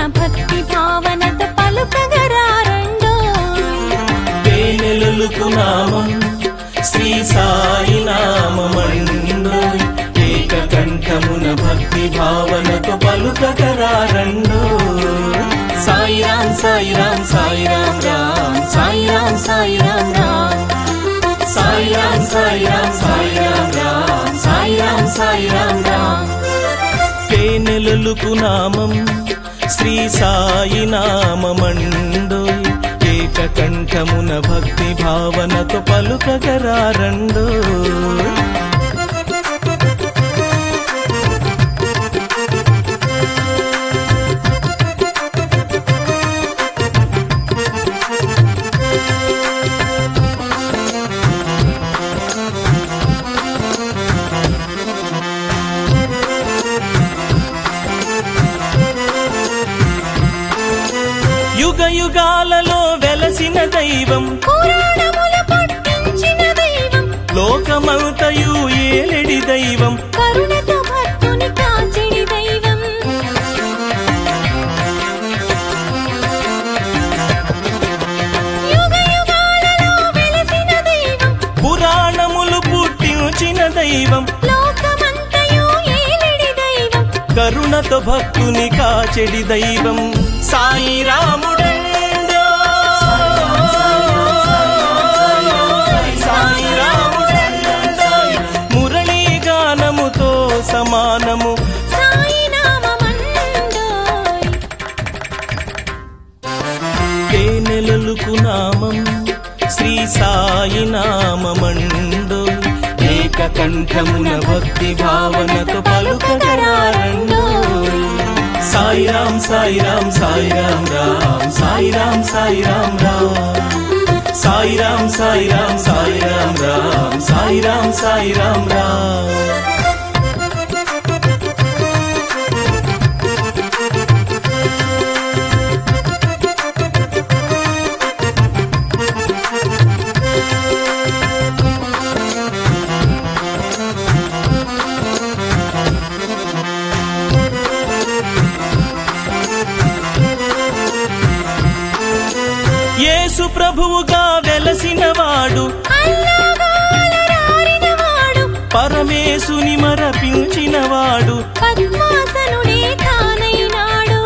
భక్తి భావనతో పలుకగరారండో తేనెలొలుకు నామం శ్రీ సాయి నామమండు ఏకకంఠమున భక్తి భావనతో పలుకకరారండు సాయిరాం సాయిరాం సాయిరాం రామ్ సాయిరాం సాయిరాం రామ్ సాయిరాం సాయిరాం సాయిరాం రామ్ సాయిరాం సాయిరాం రామ్ తేనెలొలుకు నామం శ్రీ సాయి నామమండు ఏకకంఠమున భక్తి భావనతో పలుకగరారండు యుగ యుగాలలో వెలసిన దైవం పురాణముల పుట్టించిన దైవం లోకమంతయు ఏలెడి దైవం కరుణతో భక్తుని కాచెడి దైవం యుగ యుగాలలో వెలసిన దైవం పురాణములు పుట్టించిన దైవం లోకమంతయు ఏలిడి దైవం కరుణతో భక్తుని కాచెడి దైవం సాయి రాముడండో సాయి రాముడండో మురళీ గానముతో సమానము సాయి నామమండోయ్ తేనెలలుకు నామం శ్రీ సాయి నామమండు ఏకకంఠమున భక్తి భావనతో పలుకగరారండు సాయిరాం సాయిరాం సాయిరాం రామ్ సాయిరాం సాయిరాం రామ్ సాయిరాం సాయిరాం సాయిరాం రామ్ సాయిరాం సాయిరాం రామ్ యేసు ప్రభువుగా వెలసినవాడు అల్లాగాలరారినవాడు పరమేశుని మరపించినవాడు పద్మాసనుడే తానైనాడు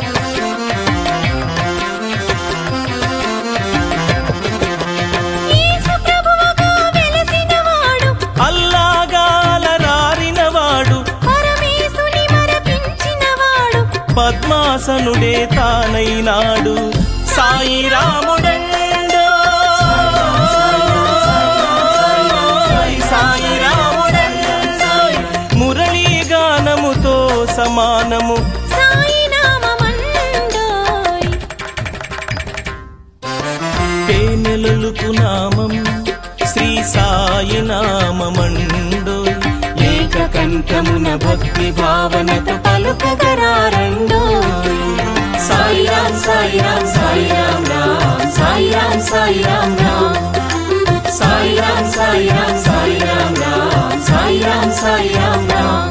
యేసు ప్రభువుగా వెలసినవాడు అల్లాగాలరారినవాడు పరమేశుని మరపించినవాడు పద్మాసనుడే తానైనాడు సాయి రాముడండో సాయి రాముడండో మురళీ గానముతో సమానము సాయి నామమండోయ్ తేనెలలుకు నామం శ్రీ సాయి నామమండు ఏకకంఠమున భక్తి భావనతో పలుకగరారండు సాయిరాం సాయిరాం సాయిరాం రామ్ సాయిరాం సాయిరాం రామ్ సాయిరాం సాయిరాం సాయిరాం రామ్ సాయిరాం సాయిరాం రామ్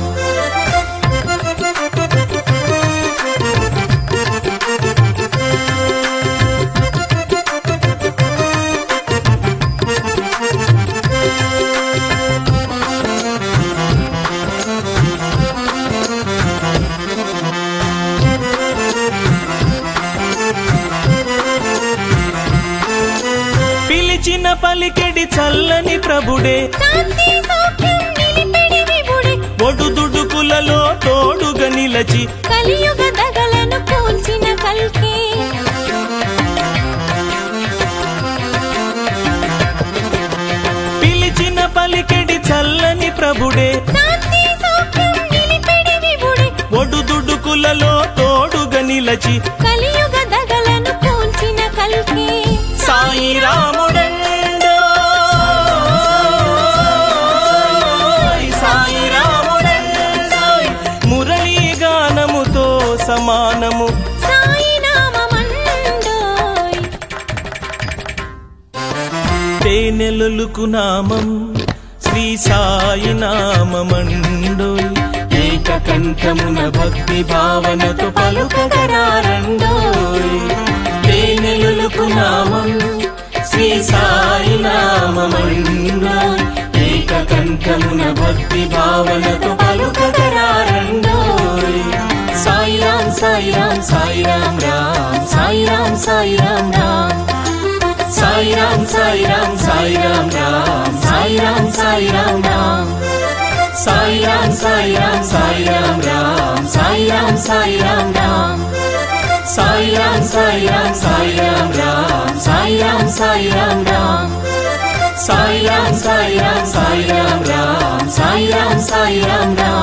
పిలిచిన పలికెడి చల్లని ప్రభుడే శాంతి సౌఖ్యం నిలిపెడి విభుడే ఒడుదుడుకులలో తోడుగా నిలచి కలియుగ దగలను కూల్చిన కల్కే పిలిచిన పలికెడి చల్లని ప్రభుడే శాంతి సౌఖ్యం నిలిపెడి విభుడే ఒడుదుడుకులలో తోడుగా నిలచి కలియుగ దగలను కూల్చిన కల్కే సాయి రాముడండో సాయి రాముడండో మురళీ గానముతో సమానము సాయి నామమండోయ్ తేనెలొలుకు నామం శ్రీ సాయి నామమండు ఏకకంఠమున భక్తి భావనతో పలుకగరారండోయ్ తేనెలులకు నామం శ్రీ సాయి నామమండోయ్ ఏకకంఠమున భక్తి భావనతో పలుకగరారండోయ్ సాయి రామ్ సాయి రామ్ సాయి రామ్ రామ్ సాయి రామ్ సాయి రామ్ రామ్ సాయి రామ్ సాయి రామ్ సాయి రామ్ రామ్ సాయి రామ్ సాయి రామ్ రామ్ సాయి రామ్ సాయి రామ్ సాయి రామ్ రామ్ సాయి రామ్ సాయి రామ్ రామ్ సాయి రామ్ సాయి రామ్ సాయి రామ్ రామ్ సాయి రామ్ సాయి రామ్ రామ్ సాయి రామ్ సాయి రామ్ సాయి రామ్ రామ్ సాయి రామ్ సాయి రామ్ రామ్